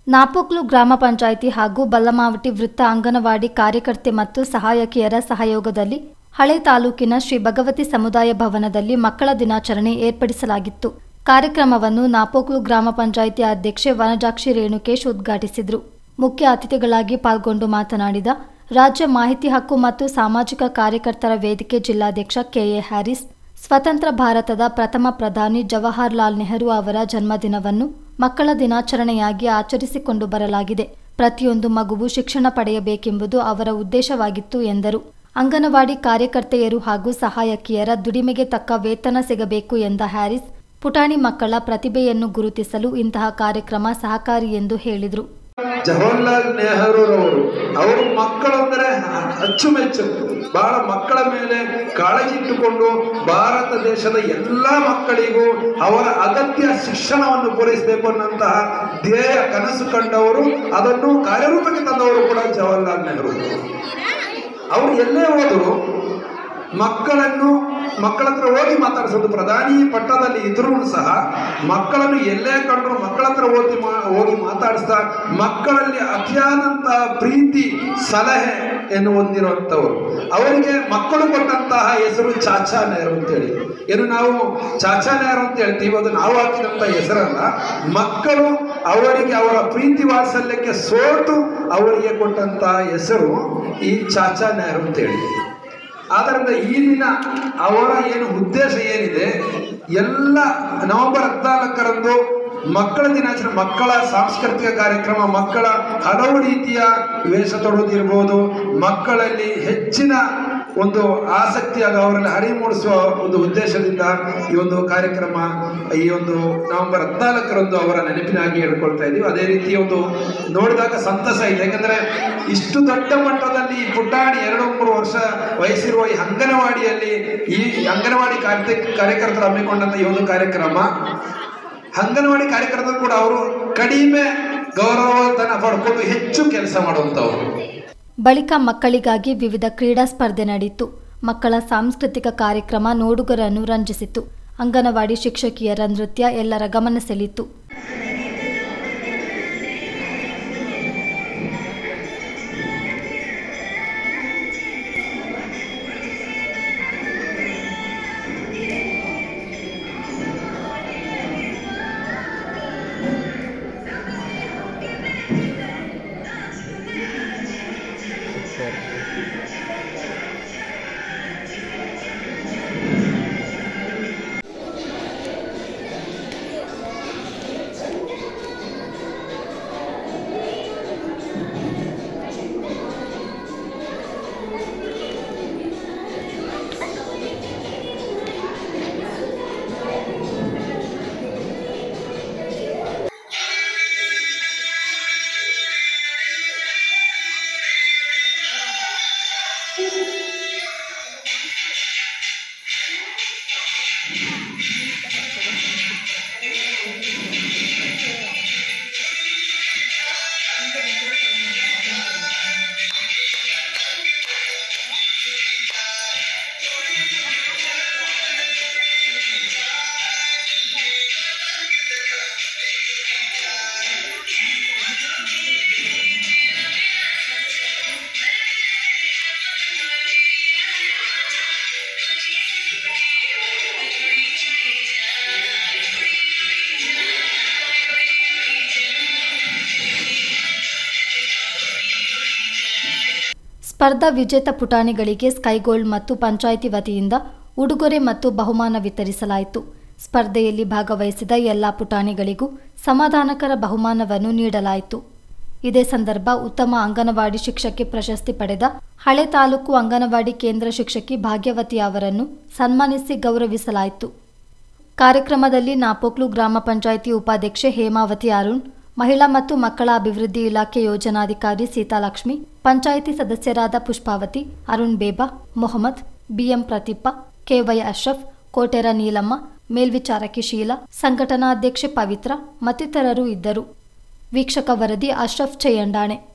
ನಾಪೋಕ್ಲು ಗ್ರಾಮ ಪಂಚಾಯಿತಿ ಹಾಗೂ ಬಲ್ಲಮಾವಟಿ ವೃತ್ತ ಅಂಗನವಾಡಿ ಕಾರ್ಯಕರ್ತೆ ಮತ್ತು ಸಹಾಯಕಿಯರ ಸಹಯೋಗದಲ್ಲಿ ಹಳೆ ತಾಲೂಕಿನ ಶ್ರೀ ಭಗವತಿ ಸಮುದಾಯ ಭವನದಲ್ಲಿ ಮಕ್ಕಳ ದಿನಾಚರಣೆ ಏರ್ಪಡಿಸಲಾಗಿತ್ತು ಕಾರ್ಯಕ್ರಮವನ್ನು ನಾಪೋಕ್ಲು ಗ್ರಾಮ ಪಂಚಾಯಿತಿ ಅಧ್ಯಕ್ಷೆ ವನಜಾಕ್ಷಿ ರೇಣುಕೇಶ್ ಉದ್ಘಾಟಿಸಿದರು ಮುಖ್ಯ ಅತಿಥಿಗಳಾಗಿ ಪಾಲ್ಗೊಂಡು ಮಾತನಾಡಿದ ರಾಜ್ಯ ಮಾಹಿತಿ ಹಕ್ಕು ಮತ್ತು ಸಾಮಾಜಿಕ ಕಾರ್ಯಕರ್ತರ ವೇದಿಕೆ ಜಿಲ್ಲಾಧ್ಯಕ್ಷ ಕೆಎ ಹ್ಯಾರಿಸ್ ಸ್ವತಂತ್ರ ಭಾರತದ ಪ್ರಥಮ ಪ್ರಧಾನಿ ಜವಾಹರ್ಲಾಲ್ ನೆಹರು ಅವರ ಜನ್ಮದಿನವನ್ನು ಮಕ್ಕಳ ದಿನಾಚರಣೆಯಾಗಿ ಆಚರಿಸಿಕೊಂಡು ಬರಲಾಗಿದೆ ಪ್ರತಿಯೊಂದು ಮಗುವು ಶಿಕ್ಷಣ ಪಡೆಯಬೇಕೆಂಬುದು ಅವರ ಉದ್ದೇಶವಾಗಿತ್ತು ಎಂದರು ಅಂಗನವಾಡಿ ಕಾರ್ಯಕರ್ತೆಯರು ಹಾಗೂ ಸಹಾಯಕಿಯರ ದುಡಿಮೆಗೆ ತಕ್ಕ ವೇತನ ಸಿಗಬೇಕು ಎಂದ ಹ್ಯಾರಿಸ್ ಪುಟಾಣಿ ಮಕ್ಕಳ ಪ್ರತಿಭೆಯನ್ನು ಗುರುತಿಸಲು ಇಂತಹ ಕಾರ್ಯಕ್ರಮ ಸಹಕಾರಿ ಎಂದು ಹೇಳಿದರು ಜವಾಹರ್ಲಾಲ್ ನೆಹರೂರವರು ಅವರು ಮಕ್ಕಳೆಂದರೆ ಅಚ್ಚುಮೆಚ್ಚು ಬಹಳ ಮಕ್ಕಳ ಮೇಲೆ ಕಾಳಜಿ ಇಟ್ಟುಕೊಂಡು ಭಾರತ ದೇಶದ ಎಲ್ಲ ಮಕ್ಕಳಿಗೂ ಅವರ ಅಗತ್ಯ ಶಿಕ್ಷಣವನ್ನು ಪೂರೈಸಬೇಕು ಅನ್ನಂತಹ ಧ್ಯೇಯ ಕನಸು ಕಂಡವರು ಅದನ್ನು ಕಾರ್ಯರೂಪಕ್ಕೆ ತಂದವರು ಕೂಡ ಜವಾಹರ್ಲಾಲ್ ನೆಹರು ಅವರು ಎಲ್ಲೇ ಹೋದರು ಮಕ್ಕಳನ್ನು ಮಕ್ಕಳ ಹತ್ರ ಹೋಗಿ ಮಾತಾಡಿಸೋದು ಪ್ರಧಾನಿ ಪಟ್ಟದಲ್ಲಿ ಇದ್ರೂ ಸಹ ಮಕ್ಕಳನ್ನು ಎಲ್ಲೇ ಕಂಡ್ರು ಮಕ್ಕಳ ಹತ್ರ ಹೋಗಿ ಮಾ ಹೋಗಿ ಮಾತಾಡಿಸ್ತಾ ಮಕ್ಕಳಲ್ಲಿ ಅತಿಯಾದಂಥ ಪ್ರೀತಿ ಸಲಹೆ ಎಂದು ಹೊಂದಿರುವಂಥವರು ಅವರಿಗೆ ಮಕ್ಕಳು ಕೊಟ್ಟಂತಹ ಹೆಸರು ಚಾಚಾ ನೆಹರು ಅಂತೇಳಿ ಏನು ನಾವು ಚಾಚಾ ನೆಹರು ಅಂತ ಹೇಳ್ತೀವಿ ಅದು ನಾವು ಹಾಕಿದಂಥ ಹೆಸರಲ್ಲ ಮಕ್ಕಳು ಅವರಿಗೆ ಅವರ ಪ್ರೀತಿ ವಾತ್ಸಲ್ಯಕ್ಕೆ ಸೋತು ಅವರಿಗೆ ಕೊಟ್ಟಂತಹ ಹೆಸರು ಈ ಚಾಚಾ ನೆಹರು ಅಂತೇಳಿ ಆದ್ದರಿಂದ ಈ ದಿನ ಅವರ ಏನು ಉದ್ದೇಶ ಏನಿದೆ ಎಲ್ಲ ನವೆಂಬರ್ ಹದಿನಾಲ್ಕರಂದು ಮಕ್ಕಳ ದಿನಾಚರಣೆ ಮಕ್ಕಳ ಸಾಂಸ್ಕೃತಿಕ ಕಾರ್ಯಕ್ರಮ ಮಕ್ಕಳ ಹಲವು ರೀತಿಯ ವೇಷ ತೊಡುವುದಿರ್ಬೋದು ಮಕ್ಕಳಲ್ಲಿ ಹೆಚ್ಚಿನ ಒಂದು ಆಸಕ್ತಿಯಾಗಿ ಅವರಲ್ಲಿ ಅರಿವು ಮೂಡಿಸುವ ಒಂದು ಉದ್ದೇಶದಿಂದ ಈ ಒಂದು ಕಾರ್ಯಕ್ರಮ ಈ ಒಂದು ನವೆಂಬರ್ ಹದಿನಾಲ್ಕರಂದು ಅವರ ನೆನಪಿನಾಗಿ ಹೇಳ್ಕೊಳ್ತಾ ಇದ್ದೀವಿ ಅದೇ ರೀತಿ ಒಂದು ನೋಡಿದಾಗ ಸಂತಸ ಇದೆ ಯಾಕಂದ್ರೆ ಇಷ್ಟು ದೊಡ್ಡ ಮಟ್ಟದಲ್ಲಿ ಈ ಪುಟಾಣಿ ಎರಡು ಮೂರು ವರ್ಷ ವಯಸ್ಸಿರುವ ಈ ಅಂಗನವಾಡಿಯಲ್ಲಿ ಈ ಅಂಗನವಾಡಿ ಕಾರ್ಯ ಕಾರ್ಯಕರ್ತರು ಹಮ್ಮಿಕೊಂಡಂತ ಈ ಒಂದು ಕಾರ್ಯಕ್ರಮ ಅಂಗನವಾಡಿ ಕಾರ್ಯಕರ್ತರು ಕೂಡ ಅವರು ಕಡಿಮೆ ಗೌರವಧನ ಪಡ್ಕೊಂಡು ಹೆಚ್ಚು ಕೆಲಸ ಮಾಡುವಂಥವ್ರು ಬಳಿಕ ಮಕ್ಕಳಿಗಾಗಿ ವಿವಿಧ ಕ್ರೀಡಾ ಸ್ಪರ್ಧೆ ನಡೆಯಿತು ಮಕ್ಕಳ ಸಾಂಸ್ಕೃತಿಕ ಕಾರ್ಯಕ್ರಮ ನೋಡುಗರನ್ನು ರಂಜಿಸಿತು ಅಂಗನವಾಡಿ ಶಿಕ್ಷಕಿಯರ ನೃತ್ಯ ಎಲ್ಲರ ಗಮನ ಸೆಳೆಯಿತು ಸ್ಪರ್ಧಾ ವಿಜೇತ ಪುಟಾಣಿಗಳಿಗೆ ಸ್ಕೈಗೋಲ್ಡ್ ಮತ್ತು ಪಂಚಾಯಿತಿ ವತಿಯಿಂದ ಉಡುಗೊರೆ ಮತ್ತು ಬಹುಮಾನ ವಿತರಿಸಲಾಯಿತು ಸ್ಪರ್ಧೆಯಲ್ಲಿ ಭಾಗವಹಿಸಿದ ಎಲ್ಲ ಪುಟಾಣಿಗಳಿಗೂ ಸಮಾಧಾನಕರ ಬಹುಮಾನವನ್ನು ನೀಡಲಾಯಿತು ಇದೇ ಸಂದರ್ಭ ಉತ್ತಮ ಅಂಗನವಾಡಿ ಶಿಕ್ಷಕಿ ಪ್ರಶಸ್ತಿ ಪಡೆದ ಹಳೆ ತಾಲೂಕು ಅಂಗನವಾಡಿ ಕೇಂದ್ರ ಶಿಕ್ಷಕಿ ಭಾಗ್ಯವತಿ ಅವರನ್ನು ಸನ್ಮಾನಿಸಿ ಗೌರವಿಸಲಾಯಿತು ಕಾರ್ಯಕ್ರಮದಲ್ಲಿ ನಾಪೋಕ್ಲು ಗ್ರಾಮ ಪಂಚಾಯಿತಿ ಉಪಾಧ್ಯಕ್ಷೆ ಹೇಮಾವತಿ ಅರುಣ್ ಮಹಿಳಾ ಮತ್ತು ಮಕ್ಕಳ ಅಭಿವೃದ್ಧಿ ಇಲಾಖೆ ಯೋಜನಾಧಿಕಾರಿ ಸೀತಾಲಕ್ಷ್ಮಿ ಪಂಚಾಯಿತಿ ಸದಸ್ಯರಾದ ಪುಷ್ಪಾವತಿ ಅರುಣ್ ಬೇಬಾ ಮೊಹಮ್ಮದ್ ಬಿಎಂ ಪ್ರತಿಪ್ಪ ಕೆವೈ ಅಶ್ರಫ್ ಕೋಟೆರ ನೀಲಮ್ಮ ಮೇಲ್ವಿಚಾರಕಿ ಶೀಲಾ ಸಂಘಟನಾಧ್ಯಕ್ಷೆ ಪವಿತ್ರ ಮತ್ತಿತರರು ಇದ್ದರು ವೀಕ್ಷಕ ವರದಿ ಅಶ್ರಫ್ ಚಯ್ಯಂಡಾಣೆ